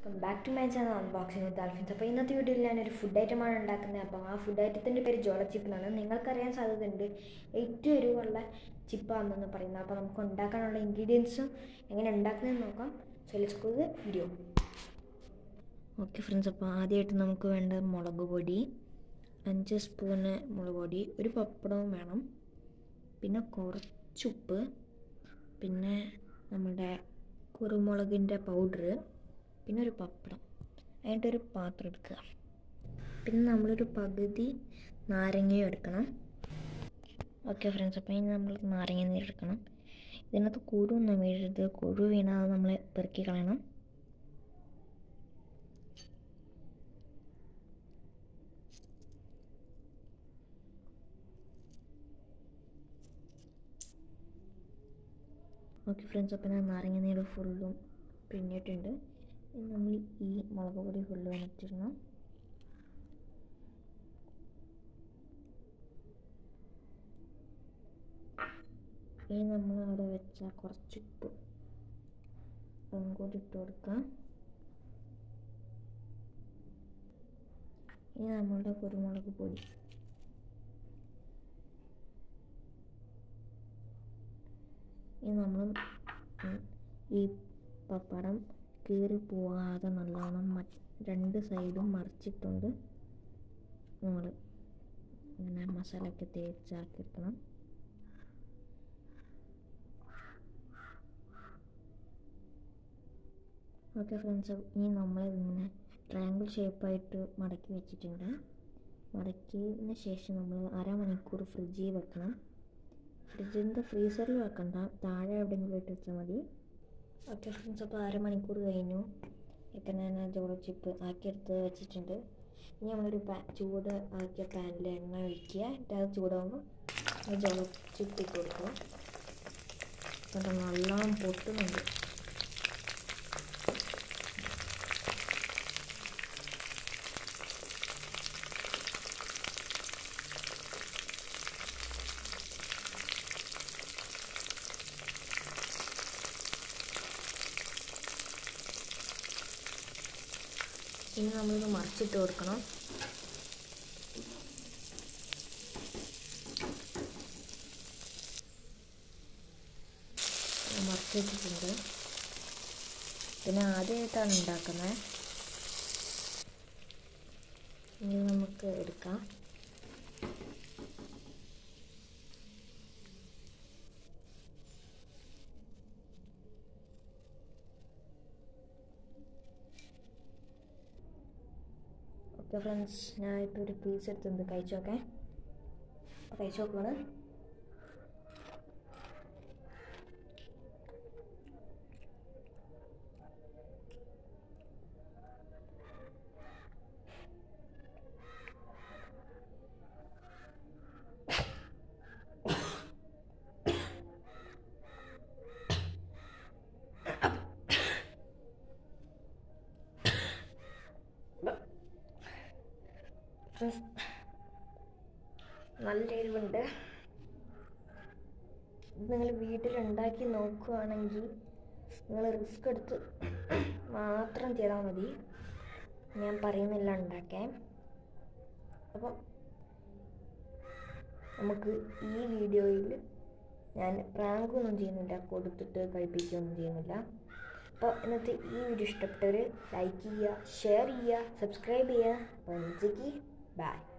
back to my channel unboxing with Alphins അപ്പോൾ ഇന്നത്തെ വീഡിയോയിൽ ഞാനൊരു ഫുഡ് ഐറ്റമാണ് ഉണ്ടാക്കുന്നത് അപ്പോൾ ആ ഫുഡ് ഐറ്റത്തിൻ്റെ പേര് ജോള ചിപ്പ് എന്നാണ് നിങ്ങൾക്കറിയാൻ സാധ്യതയുണ്ട് ഏറ്റവും എരിവുള്ള ചിപ്പാണെന്ന് പറയുന്നത് അപ്പോൾ നമുക്ക് ഉണ്ടാക്കാനുള്ള ഇൻഗ്രീഡിയൻസും എങ്ങനെ ഉണ്ടാക്കുന്നതെന്ന് നോക്കാം so let's go video okay friends അപ്പോൾ ആദ്യമായിട്ട് നമുക്ക് വേണ്ട മുളക് പൊടി അഞ്ച് സ്പൂണ് മുളക് പൊടി ഒരു പപ്പടവും വേണം പിന്നെ കുറച്ചുപ്പ് പിന്നെ നമ്മുടെ കുരുമുളകിൻ്റെ പൗഡർ പിന്നെ ഒരു പപ്പടം അതിൻ്റെ പാത്രം എടുക്കുക പിന്നെ നമ്മളൊരു പകുതി നാരങ്ങയും എടുക്കണം ഓക്കെ ഫ്രണ്ട്സ് അപ്പോൾ ഇനി നമ്മൾ നാരങ്ങ നീരെടുക്കണം ഇതിനകത്ത് കുരുവൊന്നും വീഴരുത് കുരു വീണാൽ അത് നമ്മൾ പെറുക്കി കളയണം ഓക്കെ ഫ്രണ്ട്സ് അപ്പോൾ ഞാൻ നാരങ്ങ നീര് ഫുള്ളും പിഴിഞ്ഞിട്ടുണ്ട് ഇനി നമ്മൾ ഈ മുളക് പൊടി ഫുള്ള് വന്നിട്ടിടണം ഇനി നമ്മൾ അവിടെ വെച്ച കുറച്ച് ഉപ്പ് അതും കൂടി ഇട്ട് കൊടുക്കാം ഇനി നമ്മളുടെ കുരുമുളക് പൊടി ഇനി നമ്മൾ ഈ പപ്പടം കീറി പോവാതെ നല്ലോണം രണ്ട് സൈഡും മറിച്ചിട്ടുണ്ട് നമ്മൾ ഇങ്ങനെ മസാലയൊക്കെ തേച്ചാക്കിയെടുക്കണം ഓക്കെ ഫ്രണ്ട്സ് ഇനി നമ്മൾ ഇങ്ങനെ ട്രയാങ്കിൾ ഷേപ്പായിട്ട് മടക്കി വെച്ചിട്ടുണ്ട് മടക്കിയതിന് ശേഷം നമ്മൾ അരമണിക്കൂർ ഫ്രിഡ്ജിൽ വെക്കണം ഫ്രിഡ്ജിൻ്റെ ഫ്രീസറിൽ വെക്കണ്ട താഴെ എവിടെയെങ്കിലും ഇട്ട് വെച്ചാൽ മതി ഓക്കെ ഫ്രണ്ട്സ് അപ്പോൾ അരമണിക്കൂർ കഴിഞ്ഞു ഇപ്പം ഞാൻ ജോള ചിപ്പ് ആക്കിയെടുത്ത് വെച്ചിട്ടുണ്ട് ഇനി നമ്മളൊരു പാ ചൂട് ആക്കിയ പാനിൽ എണ്ണ ഒഴിക്കുക എന്നിട്ട് അത് ചൂടാകുമ്പോൾ ജോള ചിപ്പ് ഇട്ട് കൊടുക്കുക എന്നിട്ട് നല്ലോണം പൊട്ടുന്നുണ്ട് ഇനി നമ്മളിത് മറിച്ചിട്ട് കൊടുക്കണം മറിച്ചിട്ടിട്ടുണ്ട് പിന്നെ ആദ്യമായിട്ടാണ് ഉണ്ടാക്കുന്നത് ഇനി നമുക്ക് എടുക്കാം ഓക്കെ ഫ്രണ്ട്സ് ഞാനിപ്പോൾ ഒരു പീസ് എടുത്തുണ്ട് കഴിച്ചു നോക്കേ കഴിച്ചു നോക്കുകയാണ് നല്ല എരിവുണ്ട് ഇത് നിങ്ങൾ വീട്ടിലുണ്ടാക്കി നോക്കുകയാണെങ്കിൽ നിങ്ങൾ റിസ്ക് എടുത്ത് മാത്രം ചെയ്താൽ മതി ഞാൻ പറയുന്നില്ല ഉണ്ടാക്കാൻ അപ്പം നമുക്ക് ഈ വീഡിയോയിൽ ഞാൻ പ്രാങ്കൊന്നും ചെയ്യുന്നില്ല കൊടുത്തിട്ട് കഴിപ്പിക്കുകയൊന്നും ചെയ്യുന്നില്ല അപ്പോൾ ഇന്നത്തെ ഈ വീഡിയോ ഇഷ്ടപ്പെട്ടവർ ലൈക്ക് ചെയ്യുക ഷെയർ ചെയ്യുക സബ്സ്ക്രൈബ് ചെയ്യുക അപ്പോൾ ഇന്നത്തേക്ക് ബൈ